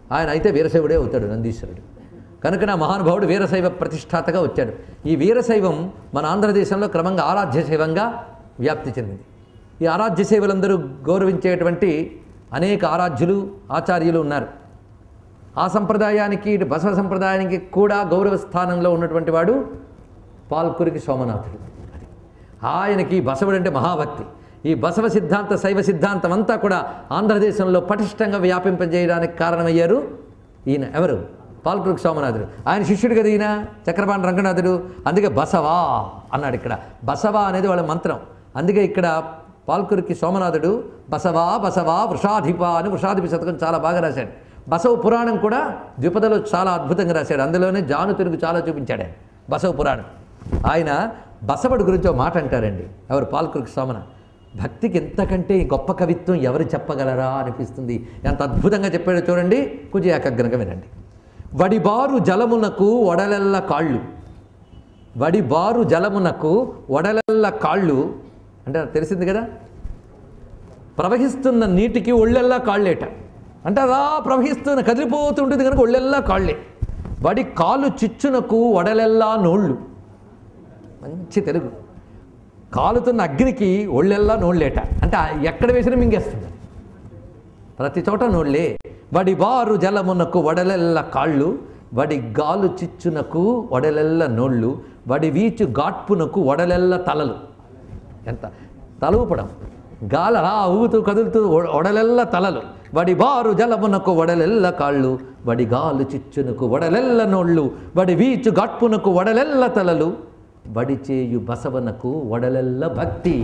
ఆయన అయితే వీరశైవుడే అవుతాడు నందీశ్వరుడు కనుక నా మహానుభావుడు వీరశైవ ప్రతిష్టాతగా వచ్చాడు ఈ వీరశైవం మన ఆంధ్రదేశంలో క్రమంగా ఆరాధ్య శైవంగా వ్యాప్తి చెందింది ఈ ఆరాధ్య సేవలందరూ గౌరవించేటువంటి అనేక ఆరాధ్యులు ఆచార్యులు ఉన్నారు ఆ సంప్రదాయానికి ఇటు బసవ సంప్రదాయానికి కూడా గౌరవ స్థానంలో ఉన్నటువంటి వాడు పాల్కురికి సోమనాథుడు అది ఆయనకి బసవుడు అంటే మహాభక్తి ఈ బసవ సిద్ధాంత శైవ సిద్ధాంతం అంతా కూడా ఆంధ్రదేశంలో పటిష్టంగా వ్యాపింపజేయడానికి కారణమయ్యారు ఈయన ఎవరు పాల్కురికి సోమనాథుడు ఆయన శిష్యుడు కదా ఈయన చక్రపాణి రంగనాథుడు అందుకే బసవా అన్నాడు ఇక్కడ బసవా అనేది వాళ్ళ మంత్రం అందుకే ఇక్కడ పాల్కురికి సోమనాథుడు బసవా బసవా వృషాధిప అని వృషాధిప శతకం చాలా బాగా రాశాడు బసవ పురాణం కూడా ద్విపదలో చాలా అద్భుతంగా రాశాడు అందులోనే జాను తెలుగు చాలా చూపించాడు ఆయన బసవ పురాణం ఆయన బసవడి గురించి ఒక మాట అంటారండి ఎవరు పాల్కురికి సోమన భక్తికి ఎంతకంటే గొప్ప కవిత్వం ఎవరు చెప్పగలరా అనిపిస్తుంది ఎంత అద్భుతంగా చెప్పాడో చూడండి కొంచెం ఏకాగ్రంగా వినండి వడిబారు జలమునకు వడలెల్ల కాళ్ళు వడిబారు జలమునకు వడలెల్ల కాళ్ళు అంటే తెలిసింది కదా ప్రవహిస్తున్న నీటికి ఒళ్ళెల్లా కాళ్ళేట అంటే అలా ప్రవహిస్తున్న కదిలిపోతుంటుంది కనుక ఒళ్ళెల్లా కాళ్ళే వడి కాలు చిచ్చునకు వడలెల్లా నోళ్ళు మంచి తెలుగు కాలుతున్న అగ్నికి ఒళ్ళెల్లా నోళ్ళేట అంటే ఆ ఎక్కడ వేసినా మింగేస్తుంది ప్రతి చోట నోళ్ళే వడి బారు జలమునకు వడలెల్ల కాళ్ళు వడి గాలు చిచ్చునకు వడలెల్ల నోళ్ళు వడి వీచు గాట్పునకు వడలెల్ల తలలు ఎంత తల ఊపడం గాలి అలా ఊగుతూ కదులుతూ ఒ- ఒడలెల్ల తలలు వడి బారు జలమునకు వడలెల్ల కాళ్ళు వడి గాలు చిచ్చునకు వడలెల్ల నోళ్ళు వడి వీచు గాట్పునకు వడలెల్ల తలలు వడి చేయు బసవనకు వడలెల్ల భక్తి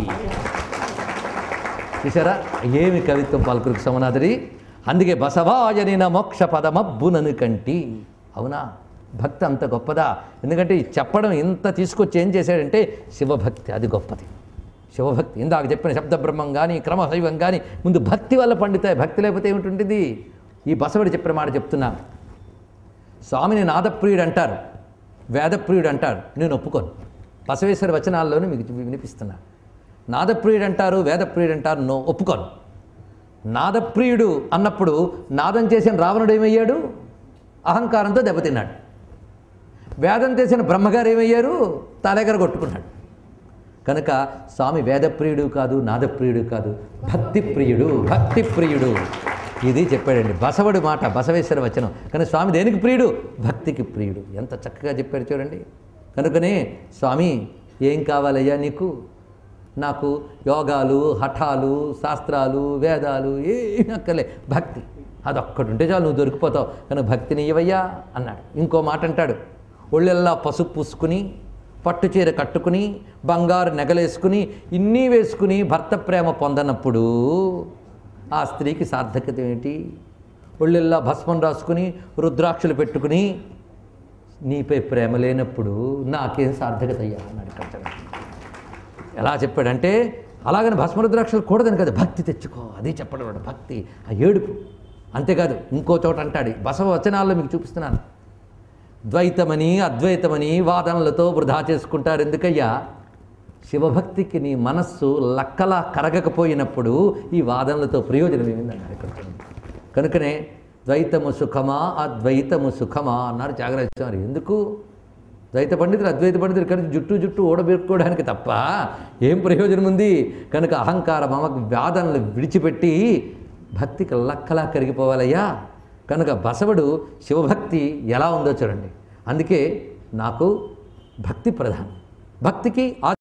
చూసారా ఏమి కవిత్వం పలుకురికి సమనాథరి అందుకే బసవాయనిన మోక్ష పదమబ్బునను కంటి అవునా భక్తి అంత గొప్పదా ఎందుకంటే ఈ చెప్పడం ఇంత తీసుకొచ్చి ఏం చేశాడంటే శివభక్తి అది గొప్పది శివభక్తి ఇందాక చెప్పిన శబ్దబ్రహ్మం కానీ క్రమశైవం కానీ ముందు భక్తి వల్ల పండుతాయి భక్తి లేకపోతే ఏమిటి ఈ బసవడి చెప్పిన మాట చెప్తున్నా స్వామిని నాదప్రియుడు అంటారు వేదప్రియుడు అంటారు నేను ఒప్పుకోను బసవేశ్వర వచనాల్లోనే మీకు వినిపిస్తున్నా నాదప్రియుడు అంటారు వేదప్రియుడు అంటారు నో ఒప్పుకోను నాదప్రియుడు అన్నప్పుడు నాదం చేసిన రావణుడు ఏమయ్యాడు అహంకారంతో దెబ్బతిన్నాడు వేదం చేసిన బ్రహ్మగారు ఏమయ్యారు తలెగర కొట్టుకున్నాడు కనుక స్వామి వేదప్రియుడు కాదు నాదప్రియుడు కాదు భక్తి ప్రియుడు భక్తి ప్రియుడు ఇది చెప్పాడండి బసవడి మాట బసవేశ్వర వచనం కానీ స్వామి దేనికి ప్రియుడు భక్తికి ప్రియుడు ఎంత చక్కగా చెప్పాడు చూడండి కనుకనే స్వామి ఏం కావాలయ్యా నీకు నాకు యోగాలు హఠాలు శాస్త్రాలు వేదాలు ఏమీ అక్కర్లే భక్తి అదొక్కటి ఉంటే చాలు నువ్వు దొరికిపోతావు కానీ భక్తిని ఇవ్వయ్యా అన్నాడు ఇంకో మాట అంటాడు ఒళ్ళెల్లా పసుపు పూసుకుని పట్టు చీర కట్టుకుని బంగారు నెగలేసుకుని ఇన్ని వేసుకుని భర్త ప్రేమ పొందనప్పుడు ఆ స్త్రీకి సార్థకత ఏంటి ఒళ్ళెల్లా భస్మం రాసుకుని రుద్రాక్షలు పెట్టుకుని నీపై ప్రేమ లేనప్పుడు నాకేం సార్థకత అయ్యా అన్నాడు ఇక్కడ చూడండి. ఎలా చెప్పాడంటే అలాగని భస్మరుద్రాక్షలు కూడదని కదా భక్తి తెచ్చుకో అది చెప్పడం వాడు భక్తి ఆ ఏడుపు అంతేకాదు ఇంకో చోట అంటాడు బసవ వచనాల్లో మీకు చూపిస్తున్నాను ద్వైతమని అద్వైతమని వాదనలతో వృధా చేసుకుంటారు ఎందుకయ్యా శివభక్తికి నీ మనస్సు లక్కలా కరగకపోయినప్పుడు ఈ వాదనలతో ప్రయోజనం ఏమిందన్నారు ఇక్కడ చూడండి. కనుకనే ద్వైతము సుఖమా అద్వైతము సుఖమా అన్నారు త్యాగరాజ స్వామి ఎందుకు ద్వైత పండితులు అద్వైత పండితులు కలిసి జుట్టు జుట్టు ఓడబెట్టుకోవడానికి తప్ప ఏం ప్రయోజనం ఉంది కనుక అహంకార మమకు వ్యాధనలు విడిచిపెట్టి భక్తికి లక్కలా కరిగిపోవాలయ్యా కనుక బసవుడు శివభక్తి ఎలా ఉందో చూడండి అందుకే నాకు భక్తి ప్రధానం భక్తికి